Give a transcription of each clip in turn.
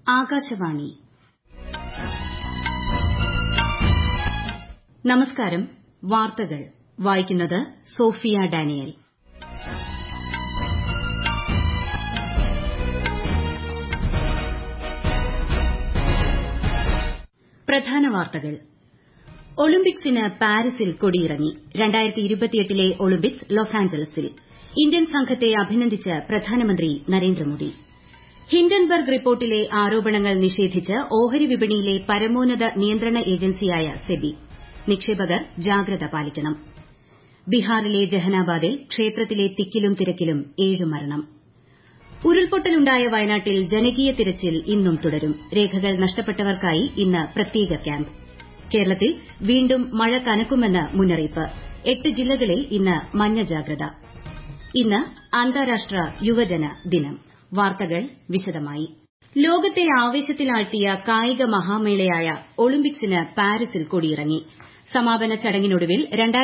ആകാശവാണി നമസ്കാരം വാർത്തകൾ വായിക്കുന്നത് സോഫിയ ഡാനിയൽ പ്രധാന വാർത്തകൾ ഒളിമ്പിക്സിന് പാരീസിൽ കൊടിയിറങ്ങി ലെ ഒളിമ്പിക്സ് ലോസ് ആഞ്ചലസിൽ ഇന്ത്യൻ സംഘത്തെ അഭിനന്ദിച്ച് പ്രധാനമന്ത്രി നരേന്ദ്രമോദി ഹിൻഡൻബർഗ് റിപ്പോർട്ടിലെ ആരോപണങ്ങൾ നിഷേധിച്ച് ഓഹരി വിപണിയിലെ പരമോന്നത നിയന്ത്രണ ഏജൻസിയായ സെബി നിക്ഷേപകർ ജാഗ്രത പാലിക്കണം ബീഹാറിലെ ജഹനാബാദിൽ ക്ഷേത്രത്തിലെ തിക്കിലും തിരക്കിലും ഏഴ് മരണം ഉരുൾപൊട്ടലുണ്ടായ വയനാട്ടിൽ ജനകീയ തിരച്ചിൽ ഇന്നും തുടരും രേഖകൾ നഷ്ടപ്പെട്ടവർക്കായി ഇന്ന് പ്രത്യേക ക്യാമ്പ് കേരളത്തിൽ വീണ്ടും മഴ കനക്കുമെന്ന് മുന്നറിയിപ്പ് എട്ട് ജില്ലകളിൽ ഇന്ന് മഞ്ഞ ജാഗ്രത ഇന്ന് അന്താരാഷ്ട്ര യുവജന ദിനം വാർത്തകൾ വിശദമായി ലോകത്തെ ആവേശത്തിലാഴ്ത്തിയ കായിക മഹാമേളയായ ഒളിമ്പിക്സിന് പാരീസിൽ കൊടിയിറങ്ങി സമാപന ചടങ്ങിനൊടുവിൽ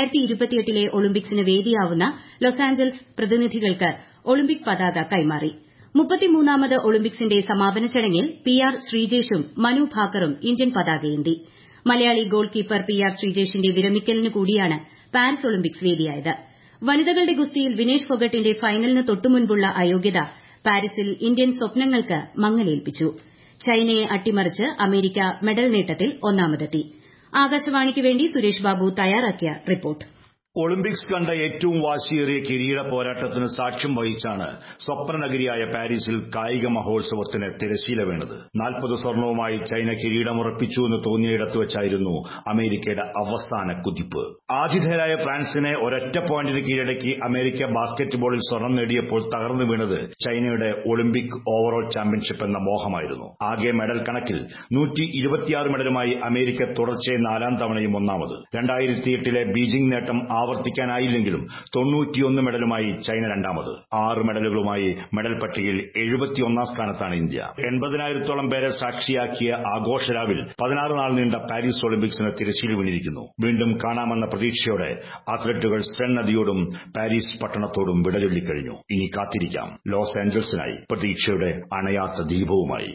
ലെ ഒളിമ്പിക്സിന് വേദിയാവുന്ന ലോസ് ആഞ്ചലസ് പ്രതിനിധികൾക്ക് ഒളിമ്പിക് പതാക കൈമാറി മുപ്പത്തിമൂന്നാമത് ഒളിമ്പിക്സിന്റെ സമാപന ചടങ്ങിൽ പി ആർ ശ്രീജേഷും മനു ഭാക്കറും ഇന്ത്യൻ പതാകയേന്തി മലയാളി ഗോൾ കീപ്പർ പി ആർ ശ്രീജേഷിന്റെ വിരമിക്കലിന് കൂടിയാണ് പാരീസ് ഒളിമ്പിക്സ് വേദിയായത് വനിതകളുടെ ഗുസ്തിയിൽ വിനേഷ് ഫോഗട്ടിന്റെ ഫൈനലിന് തൊട്ടുമുൻപുള്ള അയോഗ്യത പാരീസിൽ ഇന്ത്യൻ സ്വപ്നങ്ങൾക്ക് മങ്ങലേൽപ്പിച്ചു ചൈനയെ അട്ടിമറിച്ച് അമേരിക്ക മെഡൽ നേട്ടത്തിൽ ഒന്നാമതെത്തി ആകാശവാണിക്ക് വേണ്ടി സുരേഷ് ബാബു തയ്യാറാക്കിയ റിപ്പോർട്ട് ഒളിമ്പിക്സ് കണ്ട ഏറ്റവും വാശിയേറിയ കിരീട പോരാട്ടത്തിന് സാക്ഷ്യം വഹിച്ചാണ് സ്വപ്നനഗരിയായ പാരീസിൽ കായിക മഹോത്സവത്തിന് തിരശീല വീണത് നാൽപ്പത് സ്വർണവുമായി ചൈന കിരീടമുറപ്പിച്ചു എന്ന് തോന്നിയിടത്ത് വെച്ചായിരുന്നു അമേരിക്കയുടെ അവസാന കുതിപ്പ് ആതിഥേയരായ ഫ്രാൻസിനെ ഒരൊറ്റ പോയിന്റിന് കീഴടക്കി അമേരിക്ക ബാസ്കറ്റ്ബോളിൽ സ്വർണം നേടിയപ്പോൾ തകർന്നു വീണത് ചൈനയുടെ ഒളിമ്പിക് ഓവറോൾ ചാമ്പ്യൻഷിപ്പ് എന്ന മോഹമായിരുന്നു ആകെ മെഡൽ കണക്കിൽ നൂറ്റി മെഡലുമായി അമേരിക്ക തുടർച്ചയായി നാലാം തവണയും ഒന്നാമത് രണ്ടായിരത്തി എട്ടിലെ ബീജിംഗ് നേട്ടം ആവർത്തിക്കാനായില്ലെങ്കിലും തൊണ്ണൂറ്റിയൊന്ന് മെഡലുമായി ചൈന രണ്ടാമത് ആറ് മെഡലുകളുമായി മെഡൽ പട്ടികയിൽ എഴുപത്തിയൊന്നാം സ്ഥാനത്താണ് ഇന്ത്യ എൺപതിനായിരത്തോളം പേരെ സാക്ഷിയാക്കിയ ആഘോഷരാവിൽ പതിനാറ് നാൾ നീണ്ട പാരീസ് ഒളിമ്പിക്സിന് തിരശ്ശീല വീണിരിക്കുന്നു വീണ്ടും കാണാമെന്ന പ്രതീക്ഷയോടെ അത്ലറ്റുകൾ സെൻ നദിയോടും പാരീസ് പട്ടണത്തോടും വിടചൊല്ലിക്കഴിഞ്ഞു ഇനി കാത്തിരിക്കാം ലോസ് ആഞ്ചൽസിനായി പ്രതീക്ഷയുടെ അണയാത്ത ദീപവുമായി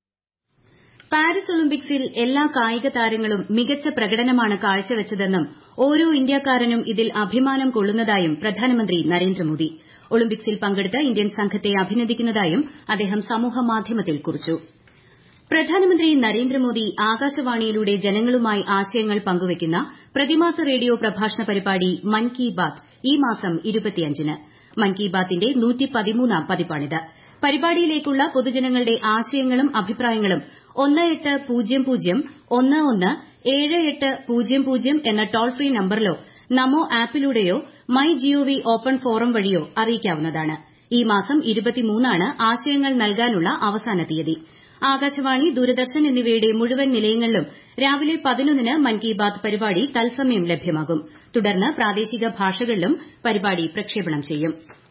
പാരീസ് ഒളിമ്പിക്സിൽ എല്ലാ കായിക താരങ്ങളും മികച്ച പ്രകടനമാണ് കാഴ്ചവച്ചതെന്നും ഓരോ ഇന്ത്യക്കാരനും ഇതിൽ അഭിമാനം കൊള്ളുന്നതായും പ്രധാനമന്ത്രി നരേന്ദ്രമോദി ഒളിമ്പിക്സിൽ പങ്കെടുത്ത ഇന്ത്യൻ സംഘത്തെ അഭിനന്ദിക്കുന്നതായും അദ്ദേഹം സമൂഹമാധ്യമത്തിൽ കുറിച്ചു പ്രധാനമന്ത്രി നരേന്ദ്രമോദി ആകാശവാണിയിലൂടെ ജനങ്ങളുമായി ആശയങ്ങൾ പങ്കുവയ്ക്കുന്ന പ്രതിമാസ റേഡിയോ പ്രഭാഷണ പരിപാടി മൻ കി ബാത് ഈ മാസം ന് മൻ കി ബാത്തിന്റെ പതിപ്പാണിത് പരിപാടിയിലേക്കുള്ള പൊതുജനങ്ങളുടെ ആശയങ്ങളും അഭിപ്രായങ്ങളും ഒന്ന് എട്ട് പൂജ്യം പൂജ്യം ഒന്ന് ഒന്ന് ഏഴ് എട്ട് പൂജ്യം പൂജ്യം എന്ന ടോൾ ഫ്രീ നമ്പറിലോ നമോ ആപ്പിലൂടെയോ മൈ ജിഒവി ഓപ്പൺ ഫോറം വഴിയോ അറിയിക്കാവുന്നതാണ് ഈ മാസം ആണ് ആശയങ്ങൾ നൽകാനുള്ള അവസാന തീയതി ആകാശവാണി ദൂരദർശൻ എന്നിവയുടെ മുഴുവൻ നിലയങ്ങളിലും രാവിലെ പതിനൊന്നിന് മൻ കി ബാത് പരിപാടി തത്സമയം ലഭ്യമാകും തുടർന്ന് പ്രാദേശിക ഭാഷകളിലും പരിപാടി പ്രക്ഷേപണം ചെയ്യും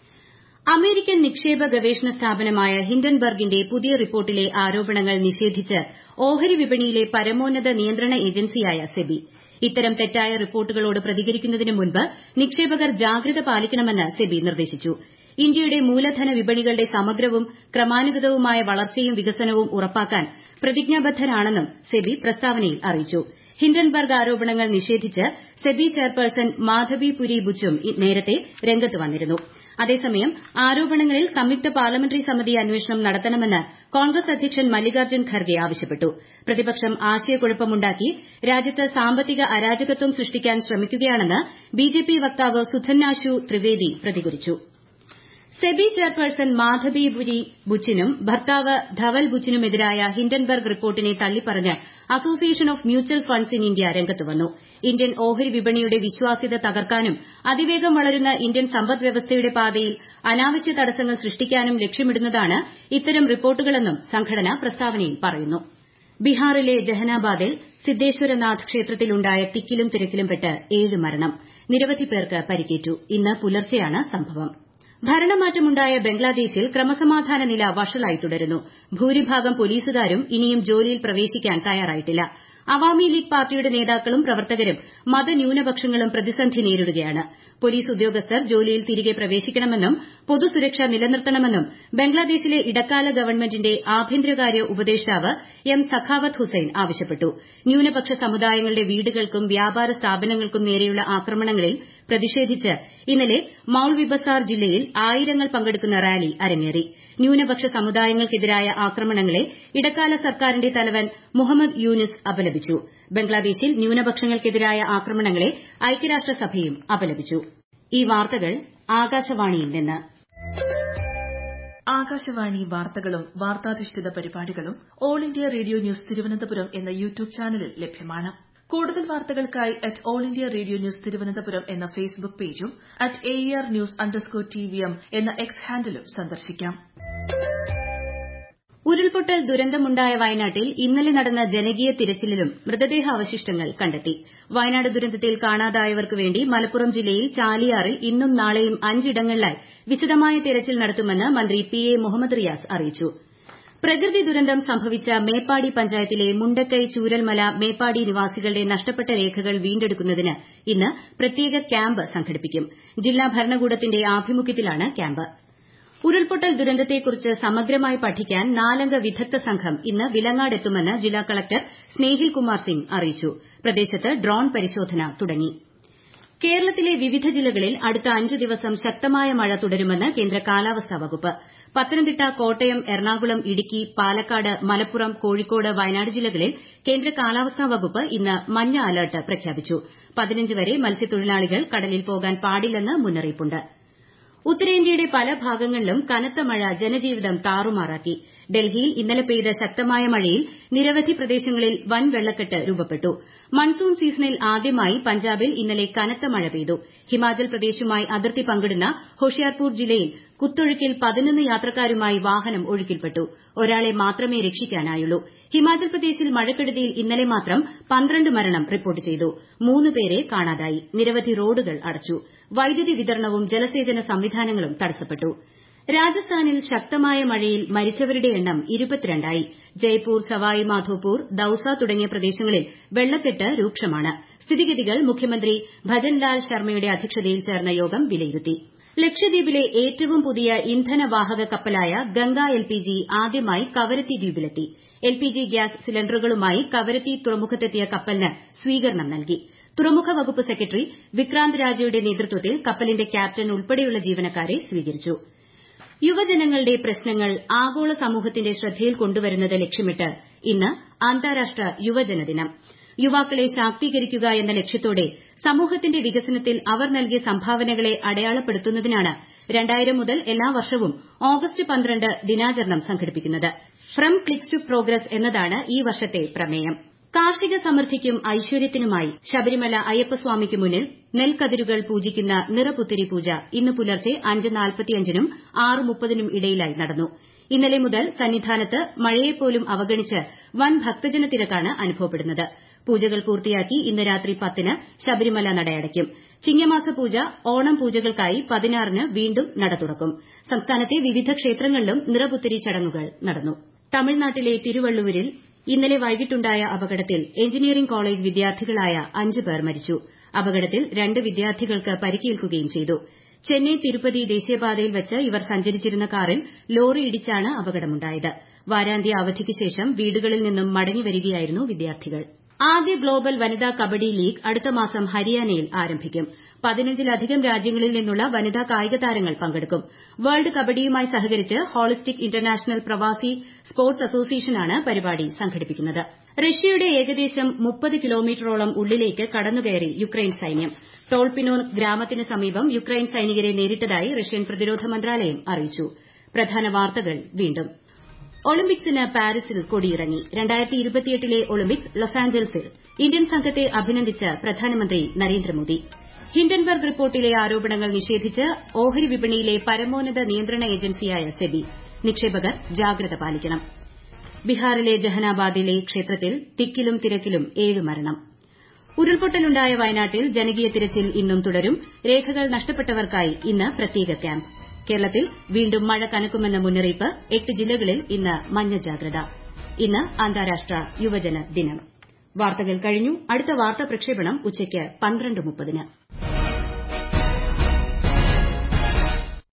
അമേരിക്കൻ നിക്ഷേപ ഗവേഷണ സ്ഥാപനമായ ഹിൻഡൻബർഗിന്റെ പുതിയ റിപ്പോർട്ടിലെ ആരോപണങ്ങൾ നിഷേധിച്ച് ഓഹരി വിപണിയിലെ പരമോന്നത നിയന്ത്രണ ഏജൻസിയായ സെബി ഇത്തരം തെറ്റായ റിപ്പോർട്ടുകളോട് പ്രതികരിക്കുന്നതിന് മുൻപ് നിക്ഷേപകർ ജാഗ്രത പാലിക്കണമെന്ന് സെബി നിർദ്ദേശിച്ചു ഇന്ത്യയുടെ മൂലധന വിപണികളുടെ സമഗ്രവും ക്രമാനുഗതവുമായ വളർച്ചയും വികസനവും ഉറപ്പാക്കാൻ പ്രതിജ്ഞാബദ്ധരാണെന്നും സെബി പ്രസ്താവനയിൽ അറിയിച്ചു ഹിൻഡൻബർഗ് ആരോപണങ്ങൾ നിഷേധിച്ച് സെബി ചെയർപേഴ്സൺ മാധവി പുരി ബുച്ചും നേരത്തെ രംഗത്ത് വന്നിരുന്നു അതേസമയം ആരോപണങ്ങളിൽ സംയുക്ത പാർലമെന്ററി സമിതി അന്വേഷണം നടത്തണമെന്ന് കോൺഗ്രസ് അധ്യക്ഷൻ മല്ലികാർജ്ജുൻ ഖർഗെ ആവശ്യപ്പെട്ടു പ്രതിപക്ഷം ആശയക്കുഴപ്പമുണ്ടാക്കി രാജ്യത്ത് സാമ്പത്തിക അരാജകത്വം സൃഷ്ടിക്കാൻ ശ്രമിക്കുകയാണെന്ന് ബിജെപി വക്താവ് സുധന്വാഷു ത്രിവേദി പ്രതികരിച്ചു സെബി ചെയർപേഴ്സൺ മാധബി പുരി ബുച്ചിനും ഭർത്താവ് ധവൽ ബുച്ചിനുമെതിരായ ഹിൻഡൻബർഗ് റിപ്പോർട്ടിനെ തള്ളിപ്പറഞ്ഞ് association of mutual funds in India രംഗത്ത് വന്നു ഇന്ത്യൻ ഓഹരി വിപണിയുടെ വിശ്വാസ്യത തകർക്കാനും അതിവേഗം വളരുന്ന ഇന്ത്യൻ സമ്പദ് വ്യവസ്ഥയുടെ പാതയിൽ അനാവശ്യ തടസ്സങ്ങൾ സൃഷ്ടിക്കാനും ലക്ഷ്യമിടുന്നതാണ് ഇത്തരം റിപ്പോർട്ടുകളെന്നും സംഘടന പ്രസ്താവനയിൽ പറയുന്നു ബീഹാറിലെ ജഹനാബാദിൽ സിദ്ദേശ്വരനാഥ് ക്ഷേത്രത്തിലുണ്ടായ തിക്കിലും തിരക്കിലും പെട്ട് ഏഴ് മരണം നിരവധി പേർക്ക് പരിക്കേറ്റു ഇന്ന് പുലർച്ചെയാണ് സംഭവം ഭരണമാറ്റമുണ്ടായ ബംഗ്ലാദേശിൽ ക്രമസമാധാന നില വഷളായി തുടരുന്നു ഭൂരിഭാഗം പോലീസുകാരും ഇനിയും ജോലിയിൽ പ്രവേശിക്കാൻ തയ്യാറായിട്ടില്ല അവാമി ലീഗ് പാർട്ടിയുടെ നേതാക്കളും പ്രവർത്തകരും മതന്യൂനപക്ഷങ്ങളും പ്രതിസന്ധി നേരിടുകയാണ് പോലീസ് ഉദ്യോഗസ്ഥർ ജോലിയിൽ തിരികെ പ്രവേശിക്കണമെന്നും പൊതുസുരക്ഷ നിലനിർത്തണമെന്നും ബംഗ്ലാദേശിലെ ഇടക്കാല ഗവൺമെന്റിന്റെ ആഭ്യന്തരകാര്യ ഉപദേഷ്ടാവ് എം സഖാവത്ത് ഹുസൈൻ ആവശ്യപ്പെട്ടു ന്യൂനപക്ഷ സമുദായങ്ങളുടെ വീടുകൾക്കും വ്യാപാര സ്ഥാപനങ്ങൾക്കും നേരെയുള്ള ആക്രമണങ്ങളിൽ പ്രതിഷേധിച്ച് ഇന്നലെ മൌൾവിബസാർ ജില്ലയിൽ ആയിരങ്ങൾ പങ്കെടുക്കുന്ന റാലി അരങ്ങേറി ന്യൂനപക്ഷ സമുദായങ്ങൾക്കെതിരായ ആക്രമണങ്ങളെ ഇടക്കാല സർക്കാരിന്റെ തലവൻ മുഹമ്മദ് യൂനിസ് അപലപിച്ചു ബംഗ്ലാദേശിൽ ന്യൂനപക്ഷങ്ങൾക്കെതിരായ ആക്രമണങ്ങളെ ഐക്യരാഷ്ട്രസഭയും അപലപിച്ചു ഈ വാർത്തകൾ ആകാശവാണിയിൽ നിന്ന് ആകാശവാണി വാർത്തകളും വാർത്താധിഷ്ഠിത പരിപാടികളും all India radio news Thiruvananthapuram എന്ന യൂട്യൂബ് ചാനലിൽ ലഭ്യമാണ് കൂടുതൽ വാർത്തകൾക്കായി at all India radio news Thiruvananthapuram എന്ന ഫേസ്ബുക്ക് പേജും at A R news underscore T V M എന്ന എക്സ് ഹാൻഡിലും സന്ദർശിക്കാം ഉരുൾപൊട്ടൽ ദുരന്തമുണ്ടായ വയനാട്ടിൽ ഇന്നലെ നടന്ന ജനകീയ തിരച്ചിലിലും മൃതദേഹാവശിഷ്ടങ്ങൾ കണ്ടെത്തി വയനാട് ദുരന്തത്തിൽ കാണാതായവർക്ക് വേണ്ടി മലപ്പുറം ജില്ലയിൽ ചാലിയാറിൽ ഇന്നും നാളെയും അഞ്ചിടങ്ങളിലായി വിശദമായ തിരച്ചിൽ നടത്തുമെന്ന് മന്ത്രി പി എ മുഹമ്മദ് റിയാസ് അറിയിച്ചു പ്രകൃതി ദുരന്തം സംഭവിച്ച മേപ്പാടി പഞ്ചായത്തിലെ മുണ്ടക്കൈ ചൂരൽമല മേപ്പാടി നിവാസികളുടെ നഷ്ടപ്പെട്ട രേഖകൾ വീണ്ടെടുക്കുന്നതിന് ഇന്ന് പ്രത്യേക ക്യാമ്പ് സംഘടിപ്പിക്കും ജില്ലാ ഭരണകൂടത്തിന്റെ ആഭിമുഖ്യത്തിലാണ് ക്യാമ്പ് ഉരുൾപൊട്ടൽ ദുരന്തത്തെക്കുറിച്ച് സമഗ്രമായി പഠിക്കാൻ നാലംഗ വിദഗ്ധ സംഘം ഇന്ന് വിലങ്ങാട് എത്തുമെന്ന് ജില്ലാ കളക്ടർ സ്നേഹിൽ കുമാർ സിംഗ് അറിയിച്ചു പ്രദേശത്ത് ഡ്രോൺ പരിശോധന തുടങ്ങി കേരളത്തിലെ വിവിധ ജില്ലകളിൽ അടുത്ത അഞ്ച് ദിവസം ശക്തമായ മഴ തുടരുമെന്ന് കേന്ദ്ര കാലാവസ്ഥാ വകുപ്പ് പത്തനംതിട്ട കോട്ടയം എറണാകുളം ഇടുക്കി പാലക്കാട് മലപ്പുറം കോഴിക്കോട് വയനാട് ജില്ലകളിൽ കേന്ദ്ര കാലാവസ്ഥാ വകുപ്പ് ഇന്ന് മഞ്ഞ അലർട്ട് പ്രഖ്യാപിച്ചു പതിനഞ്ച് വരെ മത്സ്യത്തൊഴിലാളികൾ കടലിൽ പോകാൻ പാടില്ലെന്ന് മുന്നറിയിപ്പുണ്ട് ഉത്തരേന്ത്യയുടെ പല ഭാഗങ്ങളിലും കനത്ത മഴ ജനജീവിതം താറുമാറാക്കി ഡൽഹിയിൽ ഇന്നലെ പെയ്ത ശക്തമായ മഴയിൽ നിരവധി പ്രദേശങ്ങളിൽ വൻ വെള്ളക്കെട്ട് രൂപപ്പെട്ടു മൺസൂൺ സീസണിൽ ആദ്യമായി പഞ്ചാബിൽ ഇന്നലെ കനത്ത മഴ പെയ്തു ഹിമാചൽ പ്രദേശുമായി അതിർത്തി പങ്കിടുന്ന ഹോഷിയാർപൂർ ജില്ലയിൽ കുത്തൊഴുക്കിൽ പതിനൊന്ന് യാത്രക്കാരുമായി വാഹനം ഒഴുക്കിൽപ്പെട്ടു ഒരാളെ മാത്രമേ രക്ഷിക്കാനായുള്ളൂ ഹിമാചൽ പ്രദേശിൽ മഴക്കെടുതിയിൽ ഇന്നലെ മാത്രം പന്ത്രണ്ട് മരണം റിപ്പോർട്ട് ചെയ്തു മൂന്ന് പേരെ കാണാതായി നിരവധി റോഡുകൾ അടച്ചു വൈദ്യുതി വിതരണവും ജലസേചന സംവിധാനങ്ങളും തടസ്സപ്പെട്ടു രാജസ്ഥാനിൽ ശക്തമായ മഴയിൽ മരിച്ചവരുടെ എണ്ണം ഇരുപത്തിരണ്ടായി ജയ്പൂർ സവായി മാധോപൂർ ദൌസ തുടങ്ങിയ പ്രദേശങ്ങളിൽ വെള്ളക്കെട്ട് രൂക്ഷമാണ് സ്ഥിതിഗതികൾ മുഖ്യമന്ത്രി ഭജൻലാൽ ശർമ്മയുടെ അധ്യക്ഷതയിൽ ചേർന്ന യോഗം വിലയിരുത്തി ലക്ഷദ്വീപിലെ ഏറ്റവും പുതിയ ഇന്ധനവാഹക കപ്പലായ ഗംഗ എൽപിജി ആദ്യമായി കവരത്തി ദ്വീപിലെത്തി എൽപിജി ഗ്യാസ് സിലിണ്ടറുകളുമായി കവരത്തി തുറമുഖത്തെത്തിയ കപ്പലിന് സ്വീകരണം നൽകി തുറമുഖ വകുപ്പ് സെക്രട്ടറി വിക്രാന്ത് രാജയുടെ നേതൃത്വത്തിൽ കപ്പലിന്റെ ക്യാപ്റ്റൻ ഉൾപ്പെടെയുള്ള ജീവനക്കാരെ സ്വീകരിച്ചു യുവജനങ്ങളുടെ പ്രശ്നങ്ങൾ ആഗോള സമൂഹത്തിന്റെ ശ്രദ്ധയിൽ കൊണ്ടുവരുന്നത് ലക്ഷ്യമിട്ട് ഇന്ന് അന്താരാഷ്ട്ര യുവജന ദിനം യുവാക്കളെ ശാക്തീകരിക്കുക എന്ന ലക്ഷ്യത്തോടെ സമൂഹത്തിന്റെ വികസനത്തിൽ അവർ നൽകിയ സംഭാവനകളെ അടയാളപ്പെടുത്തുന്നതിനാണ് രണ്ടായിരം മുതൽ എല്ലാ വർഷവും ഓഗസ്റ്റ് പന്ത്രണ്ട് ദിനാചരണം സംഘടിപ്പിക്കുന്നത് ഫ്രം ക്ലിക്സ് ടു പ്രോഗ്രസ് എന്നതാണ് ഈ വർഷത്തെ പ്രമേയം കാർഷിക സമൃദ്ധിക്കും ഐശ്വര്യത്തിനുമായി ശബരിമല അയ്യപ്പസ്വാമിക്ക് മുന്നിൽ നെൽക്കതിരുകൾ പൂജിക്കുന്ന നിറപുത്തരി പൂജ ഇന്ന് പുലർച്ചെ അഞ്ച് നാൽപ്പത്തിയഞ്ചിനും ആറ് മുപ്പതിനും ഇടയിലായി നടന്നു ഇന്നലെ മുതൽ സന്നിധാനത്ത് മഴയെപ്പോലും അവഗണിച്ച് വൻ ഭക്തജന തിരക്കാണ് അനുഭവപ്പെടുന്നത് പൂജകൾ പൂർത്തിയാക്കി ഇന്ന് രാത്രി പത്തിന് ശബരിമല നടയടയ്ക്കും ചിങ്ങമാസ പൂജ ഓണം പൂജകൾക്കായി പതിനാറിന് വീണ്ടും നട തുറക്കും സംസ്ഥാനത്തെ വിവിധ ക്ഷേത്രങ്ങളിലും നിറപുത്തരി ചടങ്ങുകൾ നടന്നു തമിഴ്നാട്ടിലെ തിരുവള്ളുവരിൽ ഇന്നലെ വൈകിട്ടുണ്ടായ അപകടത്തിൽ എഞ്ചിനീയറിംഗ് കോളേജ് വിദ്യാർത്ഥികളായ അഞ്ച് പേർ മരിച്ചു അപകടത്തിൽ രണ്ട് വിദ്യാർത്ഥികൾക്ക് പരിക്കേൽക്കുകയും ചെയ്തു ചെന്നൈ തിരുപ്പതി ദേശീയപാതയിൽ വച്ച് ഇവർ സഞ്ചരിച്ചിരുന്ന കാറിൽ ലോറി ഇടിച്ചാണ് അപകടമുണ്ടായത് വാരാന്ത്യ അവധിക്ക് ശേഷം വീടുകളിൽ നിന്നും മടങ്ങിവരികയായിരുന്നു വിദ്യാർത്ഥികൾ ആദ്യ ഗ്ലോബൽ വനിതാ കബഡി ലീഗ് അടുത്ത മാസം ഹരിയാനയിൽ ആരംഭിക്കും പതിനഞ്ചിലധികം രാജ്യങ്ങളിൽ നിന്നുള്ള വനിതാ കായിക താരങ്ങൾ പങ്കെടുക്കും വേൾഡ് കബഡിയുമായി സഹകരിച്ച് ഹോളിസ്റ്റിക് ഇന്റർനാഷണൽ പ്രവാസി സ്പോർട്സ് അസോസിയേഷനാണ് പരിപാടി സംഘടിപ്പിക്കുന്നത് റഷ്യയുടെ ഏകദേശം മുപ്പത് കിലോമീറ്ററോളം ഉള്ളിലേക്ക് കടന്നുകയറി യുക്രൈൻ സൈന്യം ടോൾപിനോ ഗ്രാമത്തിന് സമീപം യുക്രൈൻ സൈനികരെ നേരിട്ടതായി റഷ്യൻ പ്രതിരോധ മന്ത്രാലയം അറിയിച്ചു പ്രധാന വാർത്തകൾ വീണ്ടും ഒളിമ്പിക്സിന് പാരീസിൽ കൊടിയിറങ്ങി ലെ ഒളിമ്പിക്സ് ലോസ് ആഞ്ചൽസിൽ ഇന്ത്യൻ സംഘത്തെ അഭിനന്ദിച്ച് പ്രധാനമന്ത്രി നരേന്ദ്രമോദി ഹിൻഡൻബർഗ് റിപ്പോർട്ടിലെ ആരോപണങ്ങൾ നിഷേധിച്ച് ഓഹരി വിപണിയിലെ പരമോന്നത നിയന്ത്രണ ഏജൻസിയായ സെബി നിക്ഷേപകർ ജാഗ്രത പാലിക്കണം ബീഹാറിലെ ജഹനാബാദിലെ ക്ഷേത്രത്തിൽ തിക്കിലും തിരക്കിലും ഏഴ് മരണം ഉരുൾപൊട്ടലുണ്ടായ വയനാട്ടിൽ ജനകീയ തിരച്ചിൽ ഇന്നും തുടരും രേഖകൾ നഷ്ടപ്പെട്ടവർക്കായി ഇന്ന് പ്രത്യേക ക്യാമ്പ് കേരളത്തിൽ വീണ്ടും മഴ കനക്കുമെന്ന മുന്നറിയിപ്പ് എട്ട് ജില്ലകളിൽ ഇന്ന് മഞ്ഞ ജാഗ്രത ഇന്ന് അന്താരാഷ്ട്ര യുവജന ദിനം വാർത്തകൾ കഴിഞ്ഞു അടുത്ത വാർത്താ പ്രക്ഷേപണം ഉച്ചയ്ക്ക് പന്ത്രണ്ട് മുപ്പതിന്